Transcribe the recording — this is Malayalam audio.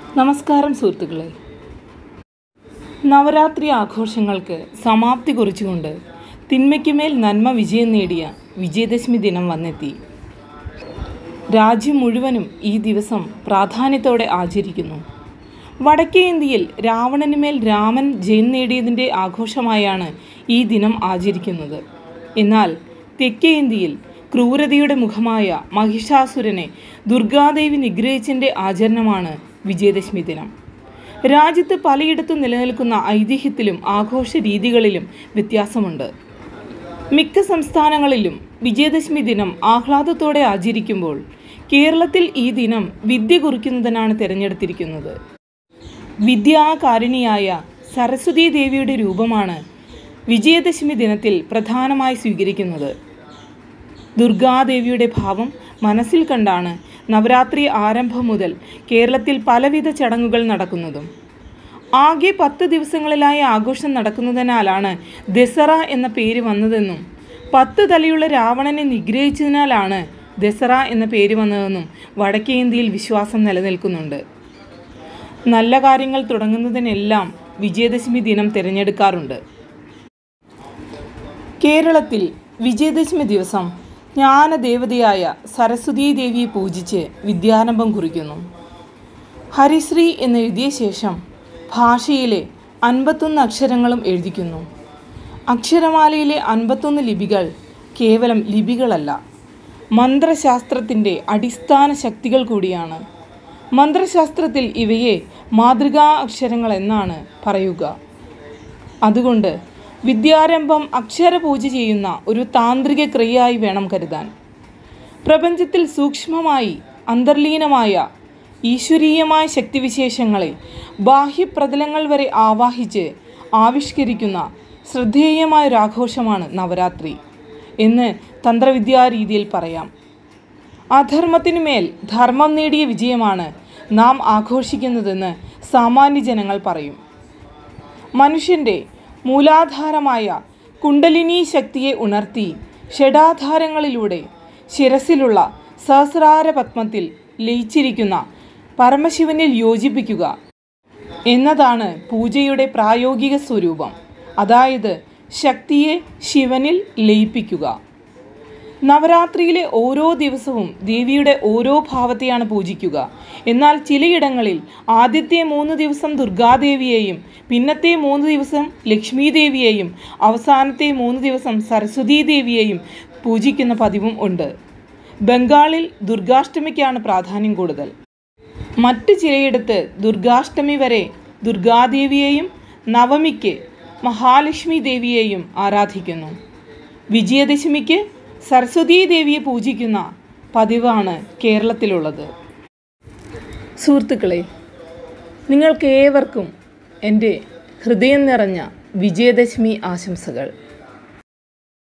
നമസ്കാരം സുഹൃത്തുക്കളെ നവരാത്രി ആഘോഷങ്ങൾക്ക് സമാപ്തി കുറിച്ചുകൊണ്ട് തിന്മയ്ക്കുമേൽ നന്മ വിജയം നേടിയ വിജയദശമി ദിനം വന്നെത്തി രാജ്യം മുഴുവനും ഈ ദിവസം പ്രാധാന്യത്തോടെ ആചരിക്കുന്നു വടക്കേ ഇന്ത്യയിൽ രാവണനുമേൽ രാമൻ ജയം നേടിയതിൻ്റെ ആഘോഷമായാണ് ഈ ദിനം ആചരിക്കുന്നത് എന്നാൽ തെക്കേ ഇന്ത്യയിൽ ക്രൂരതയുടെ മുഖമായ മഹിഷാസുരനെ ദുർഗാദേവി നിഗ്രഹിച്ചതിൻ്റെ ആചരണമാണ് വിജയദശമി ദിനം രാജ്യത്ത് പലയിടത്തും നിലനിൽക്കുന്ന ഐതിഹ്യത്തിലും ആഘോഷ രീതികളിലും വ്യത്യാസമുണ്ട് മിക്ക സംസ്ഥാനങ്ങളിലും വിജയദശമി ദിനം ആഹ്ലാദത്തോടെ ആചരിക്കുമ്പോൾ കേരളത്തിൽ ഈ ദിനം വിദ്യ കുറിക്കുന്നതിനാണ് തിരഞ്ഞെടുത്തിരിക്കുന്നത് വിദ്യാകാരിണിയായ സരസ്വതീ ദേവിയുടെ രൂപമാണ് വിജയദശമി ദിനത്തിൽ പ്രധാനമായി സ്വീകരിക്കുന്നത് ദുർഗാദേവിയുടെ ഭാവം മനസ്സിൽ കണ്ടാണ് നവരാത്രി ആരംഭം മുതൽ കേരളത്തിൽ പലവിധ ചടങ്ങുകൾ നടക്കുന്നതും ആകെ പത്ത് ദിവസങ്ങളിലായി ആഘോഷം നടക്കുന്നതിനാലാണ് ദസറ എന്ന പേര് വന്നതെന്നും പത്ത് തലയുള്ള രാവണനെ നിഗ്രഹിച്ചതിനാലാണ് ദസറ എന്ന പേര് വന്നതെന്നും വടക്കേ ഇന്ത്യയിൽ വിശ്വാസം നിലനിൽക്കുന്നുണ്ട് നല്ല കാര്യങ്ങൾ തുടങ്ങുന്നതിനെല്ലാം വിജയദശമി ദിനം തിരഞ്ഞെടുക്കാറുണ്ട് കേരളത്തിൽ വിജയദശമി ദിവസം ജ്ഞാനദേവതയായ സരസ്വതീ ദേവിയെ പൂജിച്ച് വിദ്യാരംഭം കുറിക്കുന്നു ഹരിശ്രീ എന്നെഴുതിയ ശേഷം ഭാഷയിലെ അൻപത്തൊന്ന് അക്ഷരങ്ങളും എഴുതിക്കുന്നു അക്ഷരമാലയിലെ അൻപത്തൊന്ന് ലിപികൾ കേവലം ലിപികളല്ല മന്ത്രശാസ്ത്രത്തിൻ്റെ അടിസ്ഥാന ശക്തികൾ കൂടിയാണ് മന്ത്രശാസ്ത്രത്തിൽ ഇവയെ മാതൃകാ അക്ഷരങ്ങൾ എന്നാണ് പറയുക അതുകൊണ്ട് വിദ്യാരംഭം അക്ഷരപൂജ ചെയ്യുന്ന ഒരു താന്ത്രിക ക്രിയയായി വേണം കരുതാൻ പ്രപഞ്ചത്തിൽ സൂക്ഷ്മമായി അന്തർലീനമായ ഈശ്വരീയമായ ശക്തിവിശേഷങ്ങളെ ബാഹ്യപ്രതലങ്ങൾ വരെ ആവാഹിച്ച് ആവിഷ്കരിക്കുന്ന ശ്രദ്ധേയമായ ഒരു ആഘോഷമാണ് നവരാത്രി എന്ന് തന്ത്രവിദ്യാ രീതിയിൽ പറയാം അധർമ്മത്തിനു മേൽ ധർമ്മം നേടിയ വിജയമാണ് നാം ആഘോഷിക്കുന്നതെന്ന് സാമാന്യ ജനങ്ങൾ പറയും മനുഷ്യൻ്റെ മൂലാധാരമായ കുണ്ടലിനി ശക്തിയെ ഉണർത്തി ഷഡാധാരങ്ങളിലൂടെ ശിരസിലുള്ള സഹസ്രാര പത്മത്തിൽ ലയിച്ചിരിക്കുന്ന പരമശിവനിൽ യോജിപ്പിക്കുക എന്നതാണ് പൂജയുടെ പ്രായോഗിക സ്വരൂപം അതായത് ശക്തിയെ ശിവനിൽ ലയിപ്പിക്കുക നവരാത്രിയിലെ ഓരോ ദിവസവും ദേവിയുടെ ഓരോ ഭാവത്തെയാണ് പൂജിക്കുക എന്നാൽ ചിലയിടങ്ങളിൽ ആദ്യത്തെ മൂന്ന് ദിവസം ദുർഗാദേവിയെയും പിന്നത്തെ മൂന്ന് ദിവസം ലക്ഷ്മി ദേവിയെയും അവസാനത്തെ മൂന്ന് ദിവസം സരസ്വതീ ദേവിയെയും പൂജിക്കുന്ന പതിവും ഉണ്ട് ബംഗാളിൽ ദുർഗാഷ്ടമിക്കാണ് പ്രാധാന്യം കൂടുതൽ മറ്റ് ചിലയിടത്ത് ദുർഗാഷ്ടമി വരെ ദുർഗാദേവിയെയും നവമിക്ക് മഹാലക്ഷ്മി ദേവിയെയും ആരാധിക്കുന്നു വിജയദശമിക്ക് സരസ്വതീ ദേവിയെ പൂജിക്കുന്ന പതിവാണ് കേരളത്തിലുള്ളത് സുഹൃത്തുക്കളെ നിങ്ങൾക്ക് ഏവർക്കും എൻ്റെ ഹൃദയം നിറഞ്ഞ വിജയദശമി ആശംസകൾ